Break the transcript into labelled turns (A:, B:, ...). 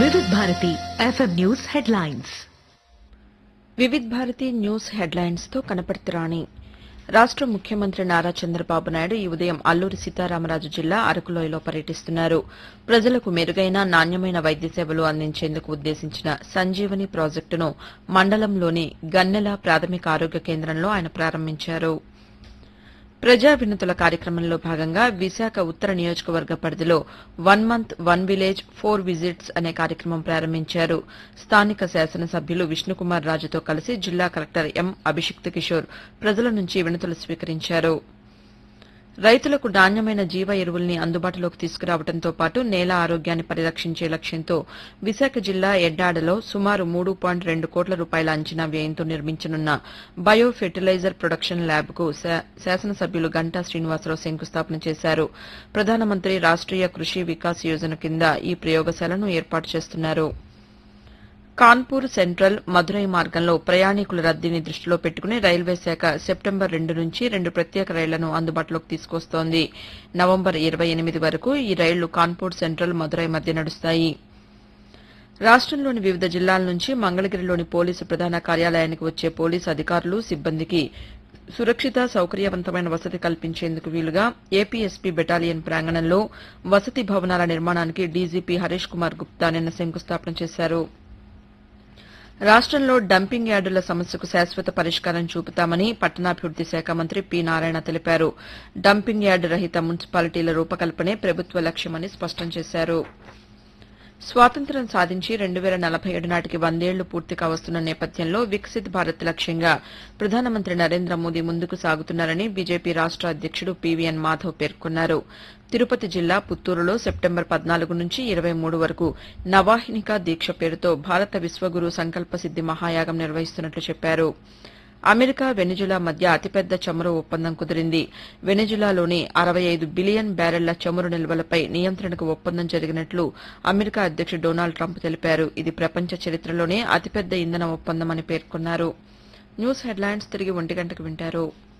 A: వివిధ Bharati FM news headlines
B: Vividh Bharati news headlines తో కనపడుతురాణి రాష్ట ముఖ్యమంత్రి నారా చంద్రబాబు నాయుడు ఈ ఉదయం అల్లూరి సీతారామరాజు జిల్లా అరకులోయలో పర్యటిస్తున్నారు ప్రజలకు మెరుగైన నాణ్యమైన వైద్య సేవలు అందించేందుకు ఉద్దేశించిన సంజీవని ప్రాజెక్టును మండలంలోని గన్నెల ప్రాథమిక ఆరోగ్య కేంద్రంలో ఆయన ప్రారంభించారు ప్రజా వినతుల కార్యక్రమంలో భాగంగా విశాఖ ఉత్తర నియోజకవర్గ పరిధిలో one month one village four visits అనే కార్యక్రమం ప్రారంభించారు స్థానిక శాసనసభ్యులు విష్ణుకుమార్ రాజుతో కలిసి జిల్లా కలెక్టర్ ఎం అభిషిక్త్ కిషోర్ ప్రజల నుంచి వినతులు స్వీకరించారు రైతులకు నాణ్యమైన జీవ ఎరువుల్ని అందుబాటులోకి తీసుకురావడంతో పాటు నేల ఆరోగ్యాన్ని పరిరక్షించే లక్ష్యంతో విశాఖ జిల్లా ఎడ్డాడలో సుమారు మూడు పాయింట్ రెండు కోట్ల రూపాయల అంచనా వ్యయంతో నిర్మించనున్న బయో ఫెర్టిలైజర్ ప్రొడక్షన్ ల్యాబ్కు శా- శాసనసభ్యులు గంటా శ్రీనివాసరావు శంకుస్థాపన చేశారు ప్రధానమంత్రి రాష్ట్రీయ కృషి వికాస్ యోజన కింద ఈ ప్రయోగశాలను ఏర్పాటు చేస్తున్నారు కాన్పూర్ సెంట్రల్ మదురై మార్గంలో ప్రయాణికుల రద్దీని దృష్టిలో పెట్టుకుని రైల్వే శాఖ సెప్టెంబర్ రెండు నుంచి రెండు ప్రత్యేక రైళ్లను అందుబాటులోకి తీసుకొస్తోంది నవంబర్ ఇరవై ఎనిమిది వరకు ఈ రైళ్లు కాన్పూర్ సెంట్రల్ మదురై మధ్య నడుస్తాయి రాష్టంలోని వివిధ జిల్లాల నుంచి మంగళగిరిలోని పోలీసు ప్రధాన కార్యాలయానికి వచ్చే పోలీసు అధికారులు సిబ్బందికి సురక్షిత సౌకర్యవంతమైన వసతి కల్పించేందుకు వీలుగా ఏపీఎస్పీ బెటాలియన్ ప్రాంగణంలో వసతి భవనాల నిర్మాణానికి డీజీపీ హరీష్ కుమార్ గుప్తా నిన్న శంకుస్థాపన చేశారు రాష్టంలో డంపింగ్ యార్డుల సమస్యకు శాశ్వత పరిష్కారం చూపుతామని పట్టణాభివృద్ది శాఖ మంత్రి పి నారాయణ తెలిపారు డంపింగ్ యార్డు రహిత మున్సిపాలిటీల రూపకల్పనే ప్రభుత్వ లక్ష్యమని స్పష్టం చేశారు స్వాతంత్ర్యం సాధించి రెండు వేల నలభై ఏడు నాటికి వందేళ్లు పూర్తి కావస్తున్న నేపథ్యంలో వికసిత్ భారత్ లక్ష్యంగా ప్రధానమంత్రి నరేంద్ర మోదీ ముందుకు సాగుతున్నారని బీజేపీ రాష్ట అధ్యక్షుడు పీవీఎన్ మాధవ్ పేర్కొన్నారు తిరుపతి జిల్లా పుత్తూరులో సెప్టెంబర్ పద్నాలుగు నుంచి ఇరవై మూడు వరకు నవాహినికా దీక్ష పేరుతో భారత విశ్వగురు సంకల్ప సిద్ది మహాయాగం నిర్వహిస్తున్నట్లు చెప్పారు అమెరికా వెనిజులా మధ్య అతిపెద్ద చమురు ఒప్పందం కుదిరింది వెనిజులాలోని అరవై ఐదు బిలియన్ బ్యారెళ్ల చమురు నిల్వలపై నియంత్రణకు ఒప్పందం జరిగినట్లు అమెరికా అధ్యక్షుడు డొనాల్డ్ ట్రంప్ తెలిపారు ఇది ప్రపంచ చరిత్రలోనే అతిపెద్ద ఇంధన ఒప్పందమని పేర్కొన్నారు న్యూస్ హెడ్లైన్స్ తిరిగి ఒంటి గంటకు వింటారు